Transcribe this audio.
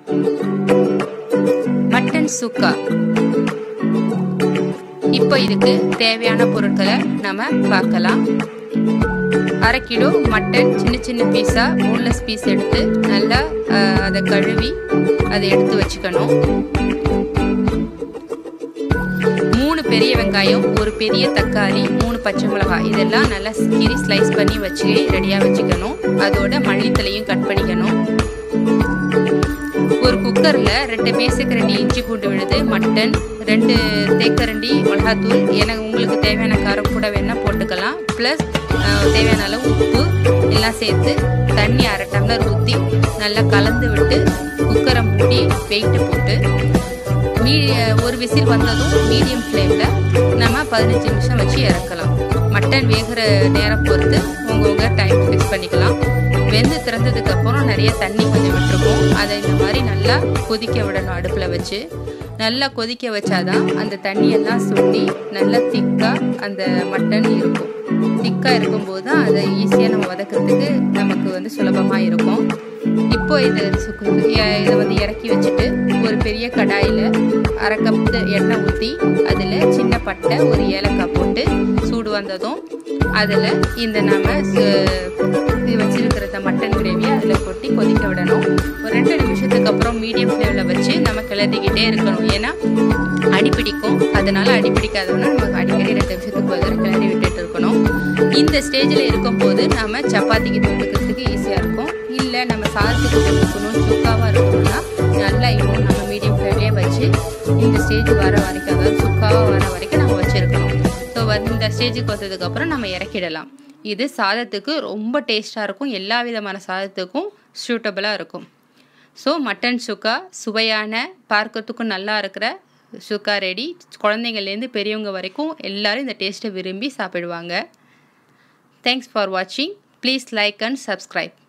mutton சுக்கா இப்போ இதுக்கு தேவையான பொருட்களை நம்ம பார்க்கலாம் அரை கிலோ மட்டன் சின்ன சின்ன பீஸாக போன்லெஸ் பீஸ் எடுத்து நல்லா அதை கழுவி அதை எடுத்து வச்சுக்கணும் மூணு பெரிய வெங்காயம் ஒரு பெரிய தக்காளி மூணு பச்சை மிளகாய் இதெல்லாம் நல்லா கீரி ஸ்லைஸ் பண்ணி வச்சு ரெடியாக வச்சுக்கணும் அதோட மல்லித்தலையும் கட் பண்ணிக்கணும் ஒரு குக்கரில் ரெண்டு பேசுக்கரண்டி இஞ்சி பூண்டு விழுது மட்டன் ரெண்டு தேக்கரண்டி மிளகாத்தூள் எனக்கு உங்களுக்கு தேவையான காரம் கூட வேணால் போட்டுக்கலாம் ப்ளஸ் தேவையான அளவு உப்பு எல்லாம் சேர்த்து தண்ணி அரை டம்ளர் ஊற்றி நல்லா கலந்து விட்டு குக்கரை மூடி வெயிட்டு போட்டு மீ ஒரு விசில் வந்ததும் மீடியம் ஃப்ளேமில் நம்ம பதினஞ்சு நிமிஷம் வச்சு இறக்கலாம் மட்டன் வேகிற நேரம் பொறுத்து உங்கவுங்க டைம் ஃபிக்ஸ் பண்ணிக்கலாம் வெந்து திறந்ததுக்கு அப்புறம் நிறைய தண்ணி கொஞ்சம் விட்டுருக்கும் அதை இந்த மாதிரி நல்லா கொதிக்க விடணும் அடுப்பில் வச்சு நல்லா கொதிக்க வச்சாதான் அந்த தண்ணியெல்லாம் சுண்டி நல்லா திக்காக அந்த மட்டன் இருக்கும் திக்காக இருக்கும்போது தான் அதை ஈஸியாக நம்ம வதக்கிறதுக்கு நமக்கு வந்து சுலபமாக இருக்கும் இப்போ இதை சுக்கு இதை வந்து இறக்கி வச்சுட்டு ஒரு பெரிய கடாயில் அரை கப் எண்ணெய் ஊற்றி அதில் சின்ன பட்டை ஒரு ஏலக்காய் போட்டு சூடு வந்ததும் அதில் இந்த நம்ம வச்சிருக்கிற இந்த மட்டன் கிரேவியை அதில் கொட்டி கொதிக்க விடணும் ஒரு ரெண்டு நிமிஷத்துக்கு அப்புறம் மீடியம் ஃப்ளேமில் வச்சு நம்ம கிளறிக்கிட்டே இருக்கணும் ஏன்னா அடிப்பிடிக்கும் அதனால அடிப்பிடிக்காதவனா நமக்கு அடிக்கடி ரெண்டு நிமிஷத்துக்கு ஒரு கிளறி விட்டுட்டு இருக்கணும் இந்த ஸ்டேஜில் இருக்கும்போது நம்ம சப்பாத்திக்கு தொட்டுக்கிறதுக்கு ஈஸியாக இருக்கும் இல்லை நம்ம சாதத்துக்கு தொட்டுக்கணும் சுக்காவாக இருக்கணும்னா நல்லா இன்னும் நம்ம மீடியம் ஃப்ளேம்லேயே வச்சு இந்த ஸ்டேஜ் வர வரைக்கும் அதாவது சுக்காவாக வர வரைக்கும் நம்ம வச்சுருக்கணும் ஸோ வந்து இந்த ஸ்டேஜுக்கு வந்ததுக்கப்புறம் நம்ம இறக்கிடலாம் இது சாதத்துக்கு ரொம்ப டேஸ்ட்டாக இருக்கும் எல்லா விதமான சாதத்துக்கும் சூட்டபுளாக இருக்கும் ஸோ மட்டன் சுக்கா சுவையான பார்க்கறதுக்கும் நல்லா இருக்கிற சுக்கா ரெடி குழந்தைங்கள்லேருந்து பெரியவங்க வரைக்கும் எல்லோரும் இந்த டேஸ்ட்டை விரும்பி சாப்பிடுவாங்க தேங்க்ஸ் ஃபார் வாட்சிங் ப்ளீஸ் லைக் அண்ட் சப்ஸ்கிரைப்